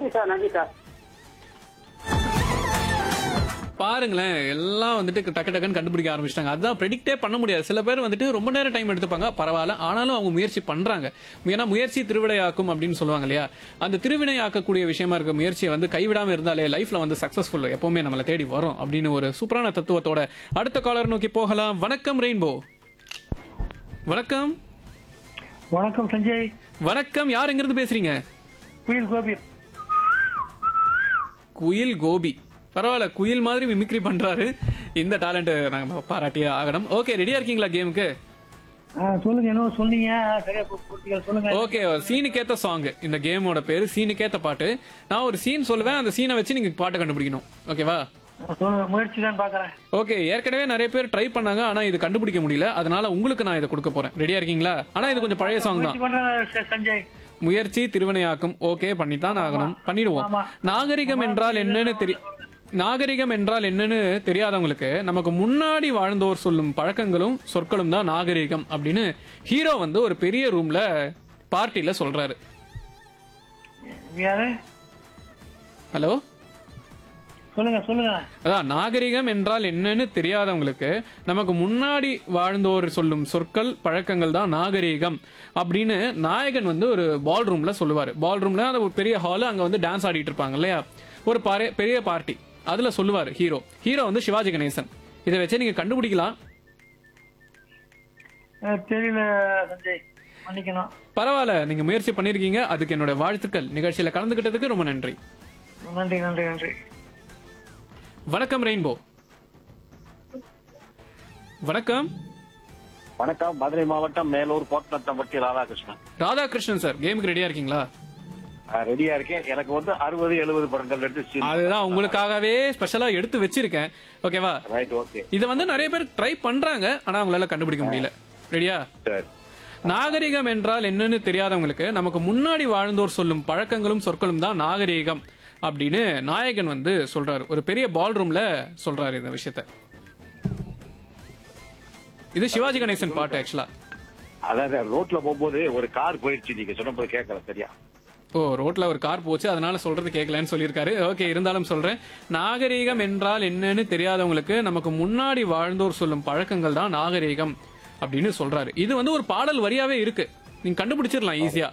நன்றி சார் நன்றி சார் பாருங்களேன் எல்லாம் வந்துட்டு டக்கு டக்குன்னு கண்டுபிடிக்க ஆரம்பிச்சிட்டாங்க அதான் ப்ரெடிக்டே பண்ண முடியாது சில பேர் வந்துட்டு ரொம்ப நேரம் டைம் எடுத்துப்பாங்க பரவாயில்ல ஆனாலும் அவங்க முயற்சி பண்றாங்க ஏன்னா முயற்சி திருவினையாக்கும் அப்படின்னு சொல்லுவாங்க இல்லையா அந்த திருவினையாக்கக்கூடிய விஷயமா இருக்க முயற்சியை வந்து கைவிடாம இருந்தாலே லைஃப்ல வந்து சக்சஸ்ஃபுல் எப்பவுமே நம்மளை தேடி வரும் அப்படின்னு ஒரு சூப்பரான தத்துவத்தோட அடுத்த காலர் நோக்கி போகலாம் வணக்கம் ரெயின்போ வணக்கம் வணக்கம் சஞ்சய் வணக்கம் யார் எங்கிருந்து பேசுறீங்க குயில் கோபி குயில் கோபி பரவாயில்ல குயில் மாதிரி மிமிக்ரி பண்றாரு இந்த டேலண்ட் நாங்க பாராட்டியே ஆகணும் ஓகே ரெடியா இருக்கீங்களா கேமுக்கு ஆ, சொல்லுங்க என்ன சொன்னீங்க ஆ, சரியா பு- புரிஞ்சுக்கல. சொல்லுங்க ஓகே சீனுக்கேத்த சாங் இந்த கேமோட பேரு சீனுக்கேத்த பாட்டு நான் ஒரு சீன் சொல்லுவேன் அந்த சீனை வச்சு நீங்க பாட்டை கண்டுபிடிக்கணும் ஓகேவா சொல்லுங்க முயற்சி தான் பாக்குறேன் ஓகே ஏற்கனவே நிறைய பேர் ட்ரை பண்ணாங்க ஆனா இது கண்டுபிடிக்க முடியல அதனால உங்களுக்கு நான் இதை கொடுக்க போறேன் ரெடியா இருக்கீங்களா ஆனா இது கொஞ்சம் பழைய சாங் தான் முயற்சி பண்றேன் ச- சஞ்சய் முயற்சி திருவினையாக்கும் ஓகே பண்ணித்தான் ஆகணும் பண்ணிடுவோம் ஆமா. நாகரிகம் என்றால் என்னன்னு தெரி நாகரிகம் என்றால் என்னன்னு தெரியாதவங்களுக்கு நமக்கு முன்னாடி வாழ்ந்தோர் சொல்லும் பழக்கங்களும் சொற்களும் தான் நாகரிகம் அப்படின்னு ஹீரோ வந்து ஒரு பெரிய ரூம்ல பார்ட்டில சொல்றாரு யாரு ஹலோ சொல்லுங்க சொல்லுங்க அதான் நாகரிகம் என்றால் என்னன்னு தெரியாதவங்களுக்கு நமக்கு முன்னாடி வாழ்ந்தோர் சொல்லும் சொற்கள் பழக்கங்கள் தான் நாகரிகம் அப்படின்னு நாயகன் வந்து ஒரு பால் ரூம்ல சொல்லுவாரு பால் ரூம்ல அந்த ஒரு பெரிய ஹால் அங்க வந்து டான்ஸ் ஆடிட்டு இருப்பாங்க இல்லையா ஒரு பாரு- பெரிய பார்ட்டி அதுல சொல்லுவாரு ஹீரோ ஹீரோ வந்து சிவாஜி கணேசன் இதை வச்சு நீங்க கண்டுபிடிக்கலாம் அஹ், தெரியல சஞ்சய் மன்னிக்கணும் பரவாயில்ல நீங்க முயற்சி பண்ணிருக்கீங்க அதுக்கு என்னோட வாழ்த்துக்கள் நிகழ்ச்சியில கலந்துகிட்டதுக்கு ரொம்ப நன்றி நன்றி நன்றி நன்றி வணக்கம் ரெயின்போ வணக்கம் வணக்கம் மதுரை மாவட்டம் மேலூர் கோட்டநத்தம்பட்டி ராதாகிருஷ்ணன் ராதாகிருஷ்ணன் சார் கேமுக்கு ரெடியா இருக்கீங்களா நான் ரெடியா இருக்கேன் எனக்கு வந்து அறுபது எழுபது படங்கள் எடுத்து அதுதான் உங்களுக்காகவே ஸ்பெஷலா எடுத்து வச்சிருக்கேன் ஓகேவா ரைட் ஓகே இத வந்து நிறைய பேர் ட்ரை பண்றாங்க ஆனா அவங்களால கண்டுபிடிக்க முடியல ரெடியா சரி நாகரிகம் என்றால் என்னன்னு தெரியாதவங்களுக்கு நமக்கு முன்னாடி வாழ்ந்தோர் சொல்லும் பழக்கங்களும் சொற்களும் தான் நாகரிகம் அப்படின்னு நாயகன் வந்து சொல்றாரு ஒரு பெரிய பால் ரூம்ல சொல்றாரு இந்த விஷயத்த இது சிவாஜி கணேசன் பாட்டு ஆக்சுவலா அதாவது ரோட்ல போகும்போது ஒரு கார் போயிடுச்சு நீங்க சொன்னபோது கேட்கல சரியா ஓ ரோட்ல ஒரு கார் போச்சு அதனால சொல்றது கேட்கலன்னு சொல்லியிருக்காரு ஓகே இருந்தாலும் சொல்றேன் நாகரீகம் என்றால் என்னன்னு தெரியாதவங்களுக்கு நமக்கு முன்னாடி வாழ்ந்தோர் சொல்லும் பழக்கங்கள் தான் நாகரீகம் அப்படின்னு சொல்றாரு இது வந்து ஒரு பாடல் வரியாவே இருக்கு நீங்க கண்டுபிடிச்சிடலாம் ஈஸியா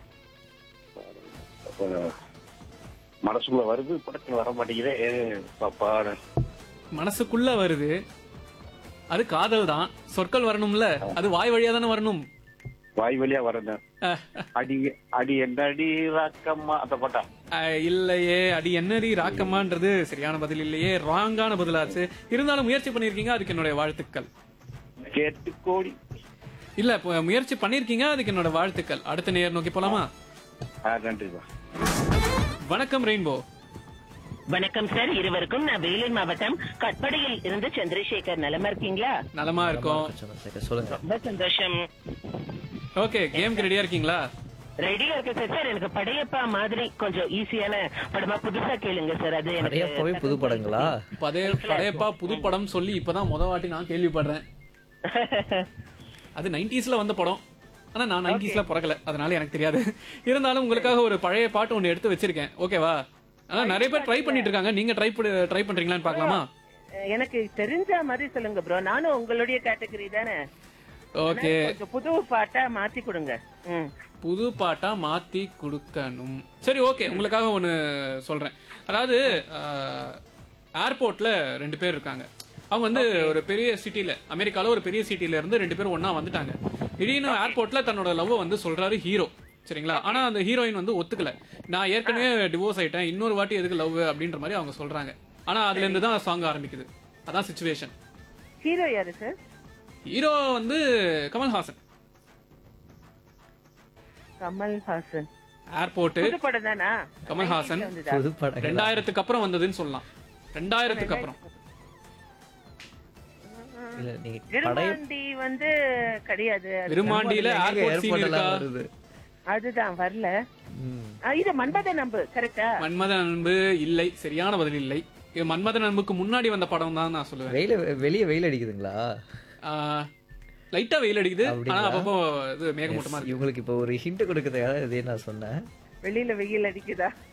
அப்ப மனசுக்குள்ள வருது படத்துல வர மாட்டேங்குதே ஏ, பாப்பா மனசுக்குள்ள வருது அது காதல் தான் சொற்கள் வரணும்ல அது வாய் வழியா தானே வரணும் வாய் வழியா வரணும் அடி அடி என்ன அடி ராக்கம்மா அந்த பாட்டா அஹ், இல்லையே அடி என்னடி ராக்கமான்றது சரியான பதில் இல்லையே ராங்கான பதிலாச்சு இருந்தாலும் முயற்சி பண்ணிருக்கீங்க அதுக்கு என்னுடைய வாழ்த்துக்கள் கேட்டு கோடி இல்ல இப்ப முயற்சி பண்ணிருக்கீங்க அதுக்கு என்னோட வாழ்த்துக்கள் அடுத்த நேர் நோக்கி போலாமா ஆ, நன்றிப்பா வணக்கம் ரெயின்போ வணக்கம் சார் இருவருக்கும் நான் வேலூர் மாவட்டம் கட்படையில் இருந்து சந்திரசேகர் நலமா இருக்கீங்களா நலமா இருக்கோம் சொல்லுங்க ரொம்ப சந்தோஷம் ஓகே கேம்க்கு ரெடியா இருக்கீங்களா ரெடியா இருக்கு சார் சார் எனக்கு படையப்பா மாதிரி கொஞ்சம் ஈஸியான படமா புதுசா கேளுங்க சார் அது நிறைய புது படங்களா பதே படையப்பா புது படம் சொல்லி இப்பதான் முத வாட்டி நான் கேள்விப்படுறேன் அது நைன்டிஸ்ல வந்த படம் ஆனா நான் நைன்டிஸ்ல பிறக்கல அதனால எனக்கு தெரியாது இருந்தாலும் உங்களுக்காக ஒரு பழைய பாட்டு ஒன்னு எடுத்து வச்சிருக்கேன் ஓகேவா ஆனா நிறைய பேர் ட்ரை பண்ணிட்டு இருக்காங்க நீங்க ட்ரை ட்ரை பண்றீங்களான்னு பார்க்கலாமா எனக்கு தெரிஞ்ச மாதிரி சொல்லுங்க ப்ரோ நானும் உங்களுடைய கேட்டகரி தானே ஓகே கொஞ்சம் புது பாட்டா மாத்தி கொடுங்க ம். புது பாட்டா மாத்தி கொடுக்கணும் சரி ஓகே உங்களுக்காக ஒன்னு சொல்றேன் அதாவது ஏர்போர்ட்ல ரெண்டு பேர் இருக்காங்க அவங்க வந்து ஒரு பெரிய சிட்டில அமெரிக்கால ஒரு பெரிய சிட்டில இருந்து ரெண்டு பேரும் ஒண்ணா வந்துட்டாங்க திடீர்னு ஏர்போர்ட்ல தன்னோட லவ் வந்து சொல்றாரு ஹீரோ சரிங்களா ஆனா அந்த ஹீரோயின் வந்து ஒத்துக்கல நான் ஏற்கனவே டிவோர்ஸ் ஆயிட்டேன் இன்னொரு வாட்டி எதுக்கு லவ் அப்படின்ற மாதிரி அவங்க சொல்றாங்க ஆனா அதுல இருந்து தான் சாங் ஆரம்பிக்குது அதான் சுச்சுவேஷன் ஹீரோ யாரு சார் ஹீரோ வந்து கமல்ஹாசன் கமல்ஹாசன் ஏர்போர்ட் புது படம் தானா கமல்ஹாசன் வந்துதா? புது படங்களா ரெண்டாயிரத்துக்கு அப்புறம் வந்ததுன்னு சொல்லலாம் ரெண்டாயிரத்துக்கு அப்புறம் இல்ல நீங்க படைய விருமாண்டி வந்து கிடையாது அது- விருமாண்டியில ஏர்போர்ட் சீன் ஏர்போர்ட் இருக்கா எல்லாம் வருது அதுதான் வரல ம். ஆ, இது மன்மத நம்பு கரெக்டா மன்மத அன்பு இல்லை சரியான பதில் இல்லை இது மன்மத அன்புக்கு முன்னாடி வந்த படம் தான் நான் சொல்லுவேன் வெயில வெளிய வெயில் அடிக்குதுங்களா லைட்டா வெயில் அடிக்குது ஆனா அப்படிங்களா? அப்பப்போ இது மேகமூட்டமா இருக்கு இவங்களுக்கு இப்ப ஒரு ஹிண்ட் கொடுக்கறதுக்காக இதே நான் சொன்னேன் வெளியில வெயில் அடிக்குதா